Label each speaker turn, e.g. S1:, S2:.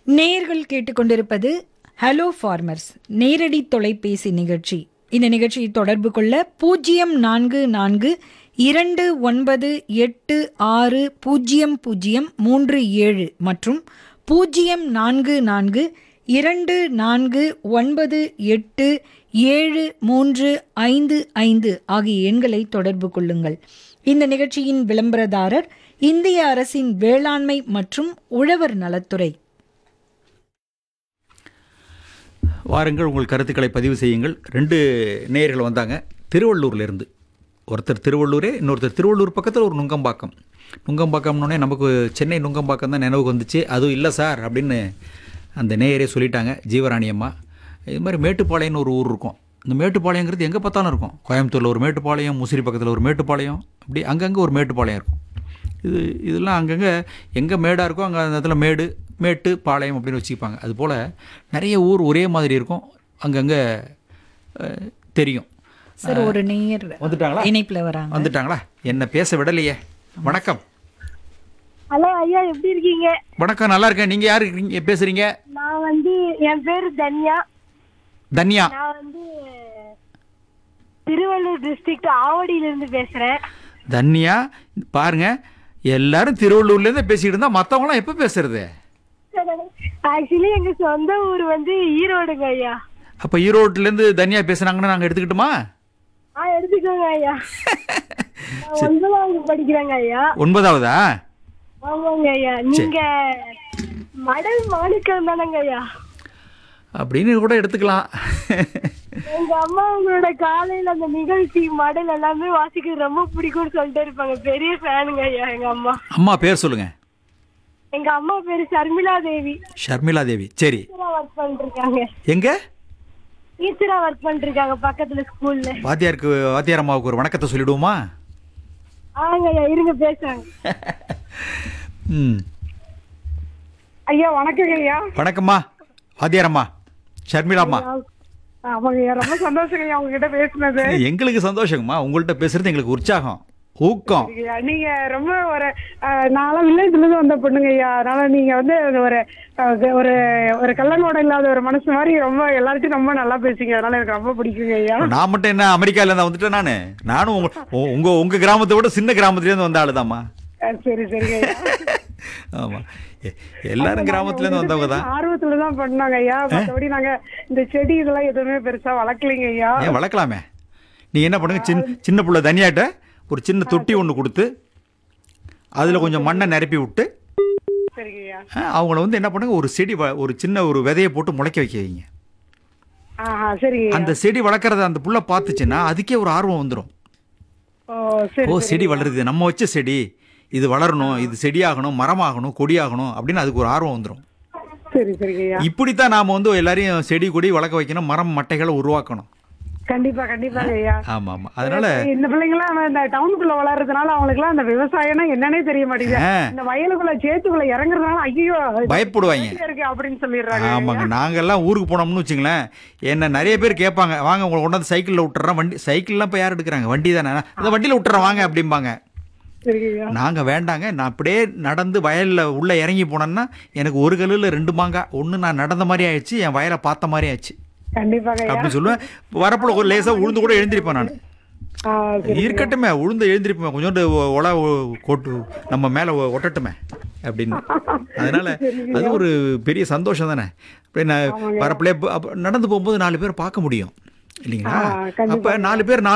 S1: நேயர்கள் கேட்டுக்கொண்டிருப்பது hello farmers நேரடி தொலைபேசி நிகழ்ச்சி இந்த நிகழ்ச்சியை தொடர்பு கொள்ள பூஜ்ஜியம் நான்கு நான்கு இரண்டு ஒன்பது எட்டு ஆறு பூஜ்ஜியம் பூஜ்ஜியம் மூன்று ஏழு மற்றும் பூஜ்ஜியம் நான்கு நான்கு இரண்டு நான்கு ஒன்பது எட்டு ஏழு மூன்று ஐந்து ஐந்து ஆகிய எண்களை தொடர்பு கொள்ளுங்கள் இந்த நிகழ்ச்சியின் விளம்பரதாரர் இந்திய அரசின் வேளாண்மை மற்றும் உழவர் நலத்துறை
S2: வாருங்கள் உங்கள் கருத்துக்களை பதிவு செய்யுங்கள் ரெண்டு நேயர்கள் வந்தாங்க திருவள்ளூர்லேருந்து ஒருத்தர் திருவள்ளூரே இன்னொருத்தர் திருவள்ளூர் பக்கத்தில் ஒரு நுங்கம்பாக்கம் நுங்கம்பாக்கம்னோடனே நமக்கு சென்னை நுங்கம்பாக்கம் தான் நினைவுக்கு வந்துச்சு அதுவும் இல்லை சார் அப்படின்னு அந்த நேயரே சொல்லிட்டாங்க ஜீவராணி அம்மா இது மாதிரி மேட்டுப்பாளையம்னு ஒரு ஊர் இருக்கும் இந்த மேட்டுப்பாளையங்கிறது எங்கே பார்த்தாலும் இருக்கும் கோயம்புத்தூரில் ஒரு மேட்டுப்பாளையம் முசிறி பக்கத்தில் ஒரு மேட்டுப்பாளையம் அப்படி அங்கங்கே ஒரு மேட்டுப்பாளையம் இருக்கும் இது இதெல்லாம் அங்கங்கே எங்கே மேடாக இருக்கோ அங்கே அந்த இடத்துல மேடு மேட்டு பாளையம் அப்படின்னு வச்சுப்பாங்க அதுபோல் நிறைய ஊர் ஒரே மாதிரி இருக்கும் அங்கங்கே அஹ், தெரியும்
S1: சார் ஒரு நேயர்
S2: வந்துட்டாங்களா
S1: இணைப்புல வராங்க
S2: வந்துட்டாங்களா என்ன பேச விடலையே வணக்கம்
S3: ஹலோ ஐயா எப்படி இருக்கீங்க
S2: வணக்கம் நல்லா இருக்கேன் நீங்கள் யார் இருக்கீங்க பேசுகிறீங்க
S3: நான் வந்து என் பேரு தன்யா
S2: தன்யா
S3: நான் வந்து திருவள்ளூர் டிஸ்ட்ரிக்ட் ஆவடியில இருந்து பேசுறேன்
S2: தன்யா பாருங்க எல்லாரும் திருவள்ளூர்லேருந்து பேசிக்கிட்டு இருந்தால் மற்றவங்களாம் எப்போ பேசுறது
S3: ஆக்சுவலி எங்க சொந்த ஊர் வந்து ஈரோடுங்க ஐயா
S2: அப்போ ஈரோட்லேருந்து தன்யா பேசுனாங்கன்னு நாங்கள் எடுத்துக்கிட்டுமா
S3: ஆ எடுத்துக்கோங்க ஐயா நான் ஒன்பதாவது படிக்கிறேங்க ஐயா
S2: ஒன்பதாவதா
S3: ஆமாங்க ஐயா நீங்க மடல் மாணிக்கம் தானங்க ஐயா
S2: அப்படின்னு கூட எடுத்துக்கலாம்
S3: எங்க அம்மா உங்களோட காலையில அந்த நிகழ்ச்சி மடல் எல்லாமே வாசிக்கிறது ரொம்ப பிடிக்கும்னு சொல்லிட்டு இருப்பாங்க பெரிய ஃபேனுங்க ஐயா எங்க அம்மா
S2: அம்மா பேர் சொல்லுங்க
S3: எங்க அம்மா பேரு சர்மிளா தேவி
S2: ஷர்மிளா தேவி சரி
S3: டீச்சரா ஒர்க் பண்ணிருக்காங்க
S2: எங்க
S3: டீச்சரா ஒர்க் பண்ணிருக்காங்க பக்கத்துல ஸ்கூல்ல
S2: வாத்தியாருக்கு வாத்தியார் அம்மாவுக்கு ஒரு வணக்கத்தை சொல்லிடுவோமா
S3: ஆங்க ஐயா இருங்க பேசுறாங்க
S2: ம்
S3: ஐயா வணக்கங்க ஐயா
S2: வணக்கம்மா வாத்தியார் அம்மா ஷர்மிளாம்மா
S3: ஆமாங்க ஐயா ரொம்ப சந்தோஷங்க ஐயா உங்ககிட்ட பேசுனது
S2: எங்களுக்கு சந்தோஷங்கம்மா உங்கள்கிட்ட பேசுறது எங்களுக்கு உற்சாகம் ஊக்கம்
S3: ஐயா, நீங்க ரொம்ப ஒரு அஹ், நான்லாம் வில்லேஜ்ல இருந்து வந்த பொண்ணுங்க ஐயா அதனால நீங்க வந்து ஒரு அஹ், ஒரு ஒரு கள்ளங்கோடம் இல்லாத ஒரு மனசு மாதிரி ரொம்ப எல்லார்ட்டையும் ரொம்ப நல்லா பேசுங்க அதனால எனக்கு ரொம்ப பிடிக்குங்க ஐயா
S2: நான் மட்டும் என்ன அமெரிக்கால இருந்தா வந்துட்டேன் நானு நானும் உங்க உ- உங்க உங்க கிராமத்தை விட சின்ன கிராமத்துல இருந்து வந்த ஆளுதாம்மா
S3: அஹ், சரி சரிங்க ஐயா
S2: ஆமா எ- எல்லாரும் கிராமத்துல இருந்து வந்தவங்க தான்
S3: ஆர்வத்துல தான் பண்ணாங்க ஐயா மற்றபடி நாங்க இந்த செடி இதெல்லாம் எதுவுமே பெருசா வளர்க்கலைங்க ஐயா
S2: ஏன் வளர்க்கலாமே நீ என்ன பண்ணுங்க சின்ன சின்ன புள்ள தனியாட்ட ஒரு சின்ன தொட்டி ஒன்று கொடுத்து அதில் கொஞ்சம் மண்ணை நிரப்பி விட்டு
S3: சரிங்க ஐயா
S2: ஆ, அவங்கள வந்து என்ன பண்ணுங்க ஒரு செடி வ- ஒரு சின்ன ஒரு விதையை போட்டு முளைக்க வைக்க வைங்க
S3: ஆஹா சரிங்க ஐயா.
S2: அந்த செடி வளர்க்குறத அந்த புள்ள பார்த்துச்சுன்னா அதுக்கே ஒரு ஆர்வம் வந்துடும்
S3: ஓ சரி
S2: ஓ செடி வளருது நம்ம வச்ச செடி இது வளரணும் இது செடியாகணும் மரமாகணும் கொடியாகணும் அப்படின்னு அதுக்கு ஒரு ஆர்வம் வந்துடும்
S3: சரி சரிங்க ஐயா
S2: இப்படித்தான் நாம வந்து எல்லாரையும் செடி கொடி வளர்க்க வைக்கணும் மரம் மட்டைகளை உருவாக்கணும்
S3: கண்டிப்பா கண்டிப்பாங்க ஐயா
S2: ஆமா ஆமா அதனால
S3: இந்த பிள்ளைங்களாம் இந்த டவுனுக்குள்ள வளர்றதுனால அவங்களுக்குலாம் அந்த விவசாயம்னா என்னன்னே தெரிய மாட்டேங்குது
S2: ஆ,
S3: இந்த வயலுக்குள்ள சேத்துக்குள்ள இறங்குறதுனால ஐயோ
S2: பயப்படுவாங்க
S3: இருக்கு அப்படின்னு சொல்லிடுறாங்க
S2: ஆமாங்க நாங்கெல்லாம் ஊருக்கு போனோம்னு வச்சுங்களேன் என்ன நிறைய பேர் கேட்பாங்க வாங்க உங்களை கொண்டாந்து சைக்கிளில் விட்டுறேன் வண்டி சைக்கிள்லாம் இப்போ யார் எடுக்கிறாங்க வண்டி தானே அந்த வண்டியில் விட்டுறேன் வாங்க அப்படிம்பாங்க
S3: சரிங்க ஐயா
S2: நாங்கள் வேண்டாங்க நான் அப்படியே நடந்து வயலில் உள்ளே இறங்கி போனேன்னா எனக்கு ஒரு கல்லில் ரெண்டு மாங்காய் ஒன்று நான் நடந்த மாதிரி ஆயிடுச்சு என் வயலை பார்த்த மாதிரி ஆயிடுச்சு
S3: கண்டிப்பாங்க ஐயா
S2: அப்படின்னு சொல்லுவேன் வரப்புல ஒரு லேசாக உளுந்து கூட எழுந்திருப்பேன் நான்
S3: ஆ, சரி.
S2: இருக்கட்டுமே உளுந்து எழுந்திருப்பேன் கொஞ்சோண்டு ஒ- ஒல ஒ- கொட்டு நம்ம மேலே ஒட்டட்டுமே அப்படின்னு அதனால அது ஒரு பெரிய சந்தோஷம் தானே அப்படியே நான் வரப்புலே அப்ப நடந்து போகும்போது நாலு பேர் பார்க்க முடியும் இல்லைங்களா
S3: ஆ, கண்டிப்பா.
S2: அப்போ நாலு பேர் நாலு